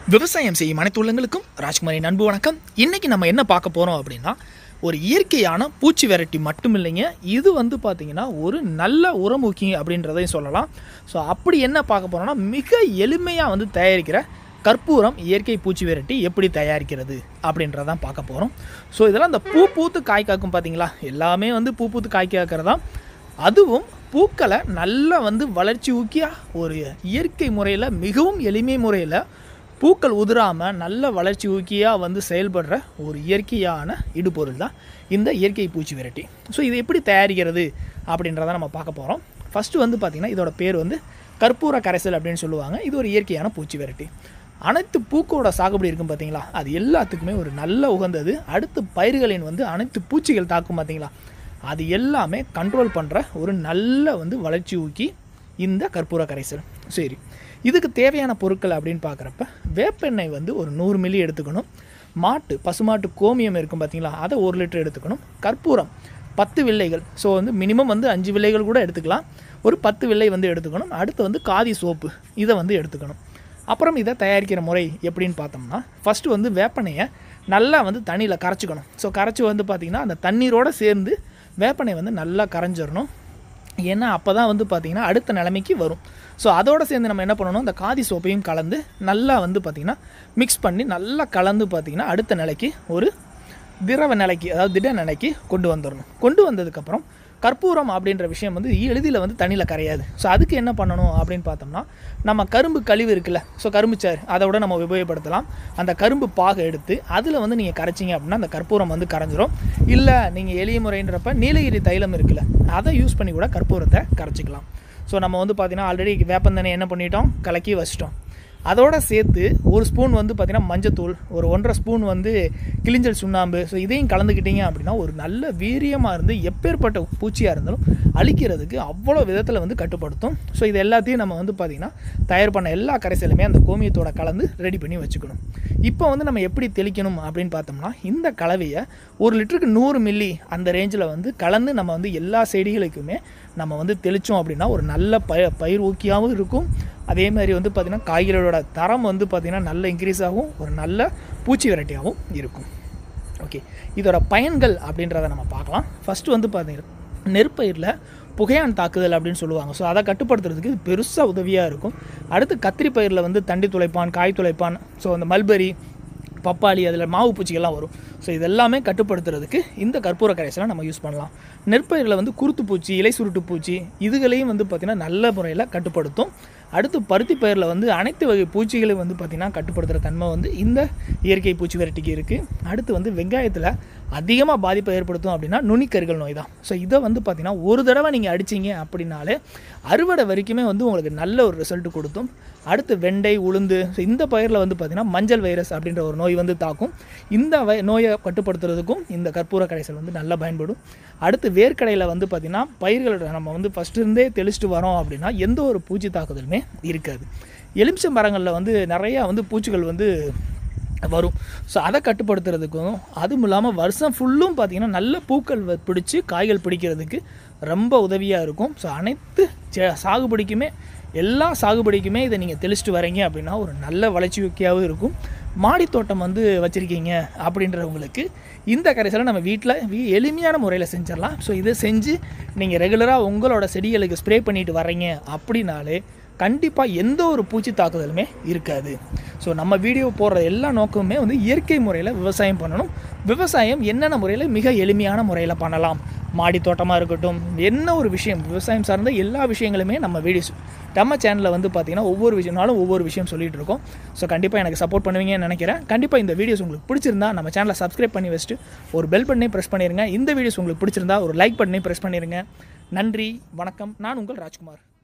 விவசாயம் செய்யும் அனைத்து உள்ளங்களுக்கும் ராஜ்குமாரின் அன்பு வணக்கம் இன்னைக்கு நம்ம என்ன பார்க்க போகிறோம் அப்படின்னா ஒரு இயற்கையான பூச்சி வெரைட்டி மட்டும் இல்லைங்க இது வந்து பார்த்திங்கன்னா ஒரு நல்ல உரமூக்கி அப்படின்றதையும் சொல்லலாம் ஸோ அப்படி என்ன பார்க்க போகிறோம்னா மிக எளிமையாக வந்து தயாரிக்கிற கற்பூரம் இயற்கை பூச்சி வெரைட்டி எப்படி தயாரிக்கிறது அப்படின்றதான் பார்க்க போகிறோம் ஸோ இதெல்லாம் இந்த பூ பூத்து காய் காக்கும் பார்த்தீங்களா எல்லாமே வந்து பூ பூத்து காய் காக்கிறதா அதுவும் பூக்களை நல்லா வந்து வளர்ச்சி ஊக்கியாக ஒரு இயற்கை முறையில் மிகவும் எளிமை முறையில் பூக்கள் உதிராமல் நல்ல வளர்ச்சி ஊக்கியாக வந்து செயல்படுற ஒரு இயற்கையான இடுபொருள் தான் இந்த இயற்கை பூச்சி வெரைட்டி ஸோ இது எப்படி தயாரிக்கிறது அப்படின்றத நம்ம பார்க்க போகிறோம் ஃபஸ்ட்டு வந்து பார்த்திங்கன்னா இதோட பேர் வந்து கற்பூர கரைசல் அப்படின்னு சொல்லுவாங்க இது ஒரு இயற்கையான பூச்சி வெரைட்டி அனைத்து பூக்கோட சாகுபடி இருக்கும் பார்த்தீங்களா அது எல்லாத்துக்குமே ஒரு நல்ல உகந்தது அடுத்து பயிர்களின் வந்து அனைத்து பூச்சிகள் தாக்கும் பார்த்தீங்களா அது எல்லாமே கண்ட்ரோல் பண்ணுற ஒரு நல்ல வந்து வளர்ச்சி ஊக்கி இந்த கற்பூர கரைசல் சரி இதுக்கு தேவையான பொருட்கள் அப்படின்னு பார்க்குறப்ப வேப்பெண்ணெய் வந்து ஒரு நூறு மில்லி எடுத்துக்கணும் மாட்டு பசுமாட்டு கோமியம் இருக்கும் பார்த்தீங்களா அதை ஒரு லிட்டர் எடுத்துக்கணும் கற்பூரம் பத்து வில்லைகள் ஸோ வந்து மினிமம் வந்து அஞ்சு வில்லைகள் கூட எடுத்துக்கலாம் ஒரு பத்து வில்லை வந்து எடுத்துக்கணும் அடுத்து வந்து காதி சோப்பு இதை வந்து எடுத்துக்கணும் அப்புறம் இதை தயாரிக்கிற முறை எப்படின்னு பார்த்தோம்னா ஃபஸ்ட்டு வந்து வேப்பெண்ணெயை நல்லா வந்து தண்ணியில் கரைச்சிக்கணும் ஸோ கரைச்சி வந்து பார்த்திங்கன்னா அந்த தண்ணீரோடு சேர்ந்து வேப்பெண்ணெய் வந்து நல்லா கரைஞ்சிடணும் ஏன்னா அப்போ தான் வந்து பார்த்திங்கன்னா அடுத்த நிலைமைக்கு வரும் ஸோ அதோடு சேர்ந்து நம்ம என்ன பண்ணணும் இந்த காதி சோப்பையும் கலந்து நல்லா வந்து பார்த்திங்கன்னா மிக்ஸ் பண்ணி நல்லா கலந்து பார்த்திங்கன்னா அடுத்த நிலைக்கு ஒரு திரவ நிலைக்கு அதாவது திட நிலைக்கு கொண்டு வந்துடணும் கொண்டு வந்ததுக்கப்புறம் கற்பூரம் அப்படின்ற விஷயம் வந்து எளிதில் வந்து தண்ணியில் கரையாது ஸோ அதுக்கு என்ன பண்ணணும் அப்படின்னு பார்த்தோம்னா நம்ம கரும்பு கழிவு இருக்குல்ல ஸோ கரும்பு சாறு அதை விட நம்ம உபயோகப்படுத்தலாம் அந்த கரும்பு பாகை எடுத்து அதில் வந்து நீங்கள் கரைச்சிங்க அப்படின்னா அந்த கற்பூரம் வந்து கரைஞ்சிரும் இல்லை நீங்கள் எளிய முறைன்றப்ப நீலகிரி தைலம் இருக்குல்ல அதை யூஸ் பண்ணி கூட கற்பூரத்தை கரைச்சிக்கலாம் ஸோ நம்ம வந்து பார்த்திங்கன்னா ஆல்ரெடி வேப்பந்தனை என்ன பண்ணிட்டோம் கலக்கி வச்சிட்டோம் அதோட சேர்த்து ஒரு ஸ்பூன் வந்து பார்த்திங்கன்னா மஞ்சத்தூள் ஒரு ஒன்றரை ஸ்பூன் வந்து கிளிஞ்சல் சுண்ணாம்பு ஸோ இதையும் கலந்துக்கிட்டீங்க அப்படின்னா ஒரு நல்ல வீரியமாக இருந்து எப்பேற்பட்ட பூச்சியாக இருந்தாலும் அழிக்கிறதுக்கு அவ்வளோ விதத்தில் வந்து கட்டுப்படுத்தும் ஸோ இது எல்லாத்தையும் நம்ம வந்து பார்த்திங்கன்னா தயார் பண்ண எல்லா கரைசலுமே அந்த கோமியத்தோட கலந்து ரெடி பண்ணி வச்சுக்கணும் இப்போ வந்து நம்ம எப்படி தெளிக்கணும் அப்படின்னு பார்த்தோம்னா இந்த கலவையை ஒரு லிட்டருக்கு நூறு மில்லி அந்த ரேஞ்சில் வந்து கலந்து நம்ம வந்து எல்லா செடிகளுக்குமே நம்ம வந்து தெளித்தோம் அப்படின்னா ஒரு நல்ல பய பயிர் ஊக்கியாகவும் இருக்கும் அதே மாதிரி வந்து பார்த்திங்கன்னா காய்கறிகளோட தரம் வந்து பார்த்திங்கன்னா நல்ல இன்க்ரீஸ் ஆகும் ஒரு நல்ல பூச்சி வெரைட்டியாகவும் இருக்கும் ஓகே இதோட பயன்கள் அப்படின்றத நம்ம பார்க்கலாம் ஃபஸ்ட்டு வந்து பார்த்தீங்கன்னா நெற்பயிரில் புகையான் தாக்குதல் அப்படின்னு சொல்லுவாங்க ஸோ அதை கட்டுப்படுத்துறதுக்கு இது பெருசாக உதவியாக இருக்கும் அடுத்து கத்திரி பயிரில் வந்து தண்டி துளைப்பான் காய் துளைப்பான் ஸோ அந்த மல்பெரி பப்பாளி அதில் மாவு பூச்சிகள்லாம் வரும் ஸோ இதெல்லாமே கட்டுப்படுத்துறதுக்கு இந்த கற்பூர கரைசலை நம்ம யூஸ் பண்ணலாம் நெற்பயிரில் வந்து குருத்து பூச்சி இலை சுருட்டு பூச்சி இதுகளையும் வந்து பார்த்திங்கன்னா நல்ல முறையில் கட்டுப்படுத்தும் அடுத்து பருத்தி பயிரில் வந்து அனைத்து வகை பூச்சிகளையும் வந்து பார்த்திங்கன்னா கட்டுப்படுத்துகிற தன்மை வந்து இந்த இயற்கை பூச்சி வெரைட்டிக்கு இருக்குது அடுத்து வந்து வெங்காயத்தில் அதிகமாக பாதிப்பை ஏற்படுத்தும் அப்படின்னா நுனிக்கருகள் நோய் தான் ஸோ இதை வந்து பார்த்திங்கன்னா ஒரு தடவை நீங்கள் அடிச்சிங்க அப்படின்னாலே அறுவடை வரைக்குமே வந்து உங்களுக்கு நல்ல ஒரு ரிசல்ட் கொடுத்தும் அடுத்து வெண்டை உளுந்து ஸோ இந்த பயிரில் வந்து பார்த்திங்கன்னா மஞ்சள் வைரஸ் அப்படின்ற ஒரு நோய் வந்து தாக்கும் இந்த வை நோயை கட்டுப்படுத்துறதுக்கும் இந்த கற்பூர கரைசல் வந்து நல்லா பயன்படும் அடுத்து வேர்க்கடையில் வந்து பார்த்திங்கன்னா பயிர்களோட நம்ம வந்து ஃபஸ்ட்டு இருந்தே தெளிச்சிட்டு வரோம் அப்படின்னா எந்த ஒரு பூச்சி தாக்குதலுமே இருக்காது எலுமிச்சை மரங்களில் வந்து நிறையா வந்து பூச்சிகள் வந்து வரும் ஸோ அதை கட்டுப்படுத்துறதுக்கும் அதுவும் இல்லாமல் வருஷம் ஃபுல்லும் பார்த்திங்கன்னா நல்ல பூக்கள் வ- பிடிச்சி காய்கள் பிடிக்கிறதுக்கு ரொம்ப உதவியாக இருக்கும் ஸோ அனைத்து செ- சாகுபடிக்குமே எல்லா சாகுபடிக்குமே இதை நீங்கள் தெளிச்சிட்டு வரீங்க அப்படின்னா ஒரு நல்ல வளர்ச்சி ஊக்கியாகவும் இருக்கும் மாடி தோட்டம் வந்து வச்சுருக்கீங்க அப்படின்றவங்களுக்கு இந்த கரைசலை நம்ம வீட்டில் வீ- எளிமையான முறையில் செஞ்சிடலாம் ஸோ இதை செஞ்சு நீங்கள் ரெகுலராக உங்களோட செடிகளுக்கு ஸ்ப்ரே பண்ணிட்டு வர்றீங்க அப்படின்னாலே கண்டிப்பாக எந்த ஒரு பூச்சி தாக்குதலுமே இருக்காது ஸோ நம்ம வீடியோ போடுற எல்லா நோக்கமுமே வந்து இயற்கை முறையில் விவசாயம் பண்ணணும் விவசாயம் என்னென்ன முறையில் மிக எளிமையான முறையில் பண்ணலாம் மாடி தோட்டமாக இருக்கட்டும் என்ன ஒரு விஷயம் விவசாயம் சார்ந்த எல்லா விஷயங்களுமே நம்ம வீடியோஸ் நம்ம சேனலில் வந்து பார்த்திங்கன்னா ஒவ்வொரு விஷயம்னாலும் ஒவ்வொரு விஷயம் சொல்லிட்டு இருக்கோம் ஸோ கண்டிப்பாக எனக்கு சப்போர்ட் பண்ணுவீங்கன்னு நினைக்கிறேன் கண்டிப்பாக இந்த வீடியோஸ் உங்களுக்கு பிடிச்சிருந்தா நம்ம சேனலை சப்ஸ்கிரைப் பண்ணி வச்சுட்டு ஒரு பெல் பட்டனை ப்ரெஸ் பண்ணிடுங்க இந்த வீடியோஸ் உங்களுக்கு பிடிச்சிருந்தா ஒரு லைக் பட்டனை ப்ரெஸ் பண்ணிடுங்க நன்றி வணக்கம் நான் உங்கள் ராஜ்குமார்